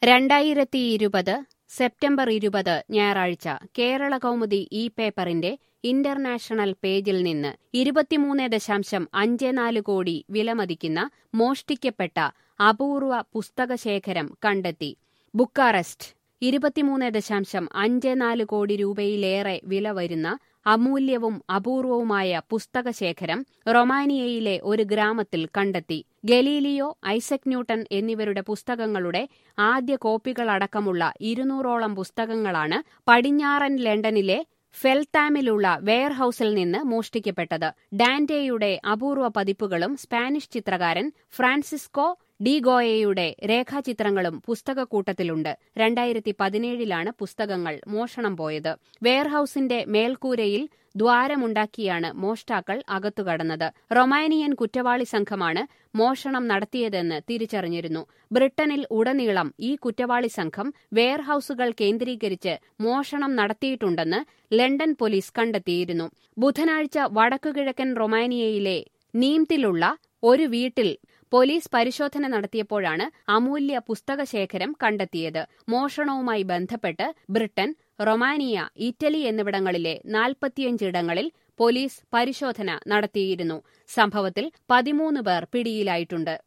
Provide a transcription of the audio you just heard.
രണ്ടായിരത്തി ഇരുപത് സെപ്റ്റംബർ ഇരുപത് ഞായറാഴ്ച കേരള കൗമുദി ഈ പേപ്പറിന്റെ ഇന്റർനാഷണൽ പേജിൽ നിന്ന് ഇരുപത്തിമൂന്ന് ദശാംശം അഞ്ച് നാല് കോടി വിലമതിക്കുന്ന മോഷ്ടിക്കപ്പെട്ട അപൂർവ പുസ്തകശേഖരം കണ്ടെത്തി ബുക്കാറസ്റ്റ് ഇരുപത്തിമൂന്ന് ദശാംശം അഞ്ച് നാല് കോടി രൂപയിലേറെ വില വരുന്ന അമൂല്യവും അപൂർവവുമായ പുസ്തകശേഖരം റൊമാനിയയിലെ ഒരു ഗ്രാമത്തിൽ കണ്ടെത്തി ഗലീലിയോ ഐസക് ന്യൂട്ടൺ എന്നിവരുടെ പുസ്തകങ്ങളുടെ ആദ്യ കോപ്പികളടക്കമുള്ള ഇരുന്നൂറോളം പുസ്തകങ്ങളാണ് പടിഞ്ഞാറൻ ലണ്ടനിലെ ഫെൽത്താമിലുള്ള വെയർഹൌസിൽ നിന്ന് മോഷ്ടിക്കപ്പെട്ടത് ഡാന്റെയുടെ അപൂർവ പതിപ്പുകളും സ്പാനിഷ് ചിത്രകാരൻ ഫ്രാൻസിസ്കോ ഡിഗോയയുടെ രേഖാചിത്രങ്ങളും പുസ്തകക്കൂട്ടത്തിലുണ്ട് രണ്ടായിരത്തി പതിനേഴിലാണ് പുസ്തകങ്ങൾ മോഷണം പോയത് വെയർഹൌസിന്റെ മേൽക്കൂരയിൽ ദ്വാരമുണ്ടാക്കിയാണ് മോഷ്ടാക്കൾ അകത്തുകടന്നത് റൊമാനിയൻ കുറ്റവാളി സംഘമാണ് മോഷണം നടത്തിയതെന്ന് തിരിച്ചറിഞ്ഞിരുന്നു ബ്രിട്ടനിൽ ഉടനീളം ഈ കുറ്റവാളി സംഘം വെയർഹൌസുകൾ കേന്ദ്രീകരിച്ച് മോഷണം നടത്തിയിട്ടുണ്ടെന്ന് ലണ്ടൻ പോലീസ് കണ്ടെത്തിയിരുന്നു ബുധനാഴ്ച വടക്കുകിഴക്കൻ റൊമാനിയയിലെ നീംതിലുള്ള ഒരു വീട്ടിൽ പോലീസ് പരിശോധന നടത്തിയപ്പോഴാണ് അമൂല്യ പുസ്തകശേഖരം കണ്ടെത്തിയത് മോഷണവുമായി ബന്ധപ്പെട്ട് ബ്രിട്ടൻ റൊമാനിയ ഇറ്റലി എന്നിവിടങ്ങളിലെ നാൽപ്പത്തിയഞ്ചിടങ്ങളിൽ പോലീസ് പരിശോധന നടത്തിയിരുന്നു സംഭവത്തിൽ പതിമൂന്ന് പേർ പിടിയിലായിട്ടുണ്ട്